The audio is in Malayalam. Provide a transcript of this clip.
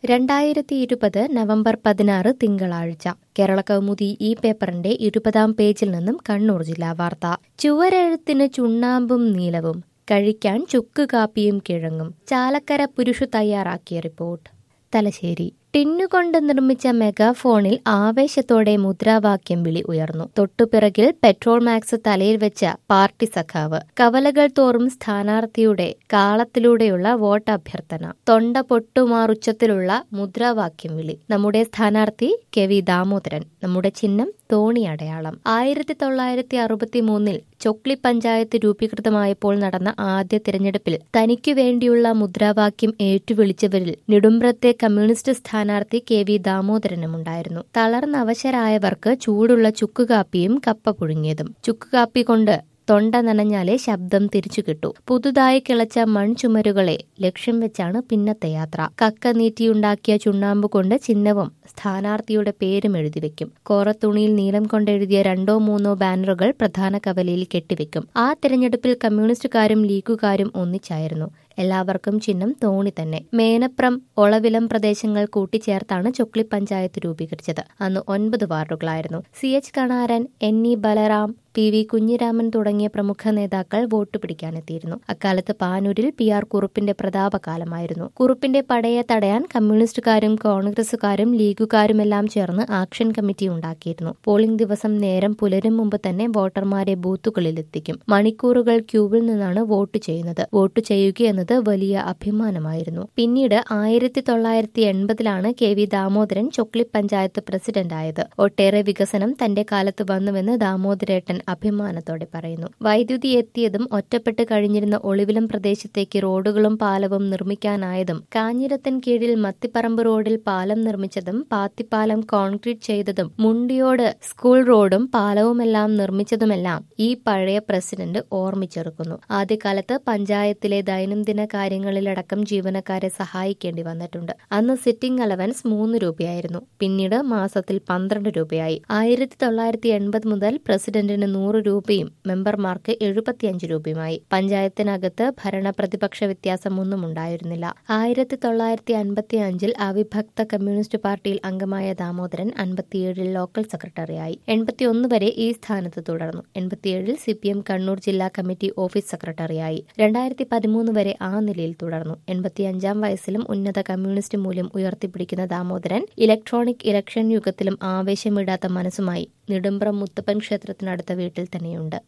രണ്ടായിരത്തി ഇരുപത് നവംബർ പതിനാറ് തിങ്കളാഴ്ച കേരള കൗമുദി ഈ പേപ്പറിന്റെ ഇരുപതാം പേജിൽ നിന്നും കണ്ണൂർ ജില്ലാ വാർത്ത ചുവരെഴുത്തിന് ചുണ്ണാമ്പും നീലവും കഴിക്കാൻ ചുക്ക് കാപ്പിയും കിഴങ്ങും ചാലക്കര പുരുഷു തയ്യാറാക്കിയ റിപ്പോർട്ട് തലശ്ശേരി ടിന്നുകൊണ്ട് നിർമ്മിച്ച മെഗാഫോണിൽ ആവേശത്തോടെ മുദ്രാവാക്യം വിളി ഉയർന്നു തൊട്ടുപിറകിൽ പെട്രോൾ മാക്സ് തലയിൽ വെച്ച പാർട്ടി സഖാവ് കവലകൾ തോറും സ്ഥാനാർത്ഥിയുടെ കാളത്തിലൂടെയുള്ള വോട്ട് അഭ്യർത്ഥന തൊണ്ട പൊട്ടുമാറുച്ചത്തിലുള്ള മുദ്രാവാക്യം വിളി നമ്മുടെ സ്ഥാനാർത്ഥി കെ വി ദാമോദരൻ നമ്മുടെ ചിഹ്നം തോണി അടയാളം ആയിരത്തി തൊള്ളായിരത്തി അറുപത്തി മൂന്നിൽ ചൊക്ലി പഞ്ചായത്ത് രൂപീകൃതമായപ്പോൾ നടന്ന ആദ്യ തിരഞ്ഞെടുപ്പിൽ തനിക്കു വേണ്ടിയുള്ള മുദ്രാവാക്യം ഏറ്റുവിളിച്ചവരിൽ നെടുമ്പ്രത്തെ കമ്മ്യൂണിസ്റ്റ് സ്ഥാനാർത്ഥി കെ വി ദാമോദരനുമുണ്ടായിരുന്നു തളർന്ന അവശരായവർക്ക് ചൂടുള്ള ചുക്കുകാപ്പിയും കപ്പ പുഴുങ്ങിയതും ചുക്കുകാപ്പി കൊണ്ട് തൊണ്ട നനഞ്ഞാലേ ശബ്ദം തിരിച്ചു കിട്ടൂ പുതുതായി കിളച്ച മൺചുമരുകളെ ലക്ഷ്യം വെച്ചാണ് പിന്നത്തെ യാത്ര കക്ക നീറ്റിയുണ്ടാക്കിയ ചുണ്ണാമ്പ് കൊണ്ട് ചിഹ്നവും സ്ഥാനാർത്ഥിയുടെ പേരും എഴുതിവെക്കും കോറത്തുണിയിൽ നീലം കൊണ്ടെഴുതിയ രണ്ടോ മൂന്നോ ബാനറുകൾ പ്രധാന കവലയിൽ കെട്ടിവെക്കും ആ തിരഞ്ഞെടുപ്പിൽ കമ്മ്യൂണിസ്റ്റുകാരും ലീഗുകാരും ഒന്നിച്ചായിരുന്നു എല്ലാവർക്കും ചിഹ്നം തോണി തന്നെ മേനപ്രം ഒളവിലം പ്രദേശങ്ങൾ കൂട്ടിച്ചേർത്താണ് ചൊക്ലി പഞ്ചായത്ത് രൂപീകരിച്ചത് അന്ന് ഒൻപത് വാർഡുകളായിരുന്നു C H Kanaran N E Balaram P V Kunhiraman തുടങ്ങിയ പ്രമുഖ നേതാക്കൾ വോട്ട് പിടിക്കാനെത്തിയിരുന്നു അക്കാലത്ത് പാനൂരിൽ പി ആർ കുറുപ്പിന്റെ പ്രതാപകാലമായിരുന്നു കുറുപ്പിന്റെ പടയെ തടയാൻ കമ്മ്യൂണിസ്റ്റുകാരും കോൺഗ്രസുകാരും ലീഗുകാരുമെല്ലാം ചേർന്ന് ആക്ഷൻ കമ്മിറ്റി ഉണ്ടാക്കിയിരുന്നു പോളിംഗ് ദിവസം നേരം പുലരും മുമ്പ് തന്നെ വോട്ടർമാരെ ബൂത്തുകളിൽ എത്തിക്കും മണിക്കൂറുകൾ ക്യൂവിൽ നിന്നാണ് വോട്ട് ചെയ്യുന്നത് വോട്ട് ചെയ്യുകയെന്നത് വലിയ അഭിമാനമായിരുന്നു പിന്നീട് ആയിരത്തി തൊള്ളായിരത്തി എൺപതിലാണ് കെ വി ദാമോദരൻ ചൊക്ലി പഞ്ചായത്ത് പ്രസിഡന്റായത് ഒട്ടേറെ വികസനം തന്റെ കാലത്ത് വന്നുവെന്ന് ദാമോദരേട്ടൻ അഭിമാനത്തോടെ പറയുന്നു വൈദ്യുതി എത്തിയതും ഒറ്റപ്പെട്ട് കഴിഞ്ഞിരുന്ന ഒളിവിലം പ്രദേശത്തേക്ക് റോഡുകളും പാലവും നിർമ്മിക്കാനായതും കാഞ്ഞിരത്തൻ കീഴിൽ മത്തിപ്പറമ്പ് റോഡിൽ പാലം നിർമ്മിച്ചതും പാത്തിപ്പാലം കോൺക്രീറ്റ് ചെയ്തതും മുണ്ടിയോട് സ്കൂൾ റോഡും പാലവുമെല്ലാം നിർമ്മിച്ചതുമെല്ലാം ഈ പഴയ പ്രസിഡന്റ് ഓർമ്മിച്ചെടുക്കുന്നു ആദ്യകാലത്ത് പഞ്ചായത്തിലെ ദൈനംദിന കാര്യങ്ങളിലടക്കം ജീവനക്കാരെ സഹായിക്കേണ്ടി വന്നിട്ടുണ്ട് അന്ന് സിറ്റിംഗ് അലവൻസ് മൂന്ന് രൂപയായിരുന്നു പിന്നീട് മാസത്തിൽ പന്ത്രണ്ട് രൂപയായി ആയിരത്തി തൊള്ളായിരത്തി എൺപത് മുതൽ പ്രസിഡന്റിന് നൂറ് രൂപയും മെമ്പർമാർക്ക് എഴുപത്തിയഞ്ച് രൂപയുമായി പഞ്ചായത്തിനകത്ത് ഭരണ പ്രതിപക്ഷ വ്യത്യാസമൊന്നും ഉണ്ടായിരുന്നില്ല ആയിരത്തി തൊള്ളായിരത്തി അൻപത്തി അഞ്ചിൽ അവിഭക്ത കമ്മ്യൂണിസ്റ്റ് പാർട്ടിയിൽ അംഗമായ ദാമോദരൻ അൻപത്തിയേഴിൽ ലോക്കൽ സെക്രട്ടറിയായി എൺപത്തിയൊന്ന് വരെ ഈ സ്ഥാനത്ത് തുടർന്നു എൺപത്തിയേഴിൽ സി പി എം കണ്ണൂർ ജില്ലാ കമ്മിറ്റി ഓഫീസ് സെക്രട്ടറിയായി രണ്ടായിരത്തി പതിമൂന്ന് വരെ ആ നിലയിൽ തുടർന്നു എൺപത്തിയഞ്ചാം വയസ്സിലും ഉന്നത കമ്മ്യൂണിസ്റ്റ് മൂല്യം ഉയർത്തിപ്പിടിക്കുന്ന ദാമോദരൻ ഇലക്ട്രോണിക് ഇലക്ഷൻ യുഗത്തിലും ആവേശമിടാത്ത മനസ്സുമായി നെടുമ്പ്രം മുത്തപ്പൻ ക്ഷേത്രത്തിനടുത്ത വീട്ടിൽ തന്നെയുണ്ട്